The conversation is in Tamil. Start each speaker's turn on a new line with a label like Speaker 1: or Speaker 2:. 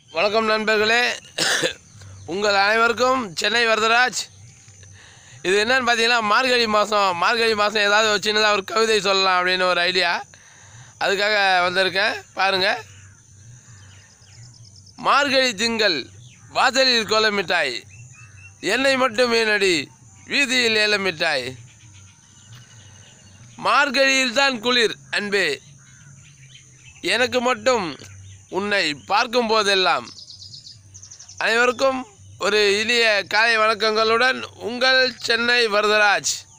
Speaker 1: வணக்கம் நண்பர்களே உங்கள் அனைவருக்கும் சென்னை வரதராஜ் இது என்னன்னு பார்த்தீங்கன்னா மார்கழி மாதம் மார்கழி மாதம் ஏதாவது ஒரு சின்னதாக ஒரு கவிதை சொல்லலாம் அப்படின்னு ஒரு ஐடியா அதுக்காக வந்திருக்கேன் பாருங்கள் மார்கழி திங்கள் வாசலில் கோலமிட்டாய் என்னை மட்டும் ஏனடி வீதியில் ஏலமிட்டாய் மார்கழியில் தான் குளிர் அன்பே எனக்கு மட்டும் உன்னை பார்க்கும் போதெல்லாம் அனைவருக்கும் ஒரு இனிய காலை வணக்கங்களுடன் உங்கள் சென்னை வரதராஜ்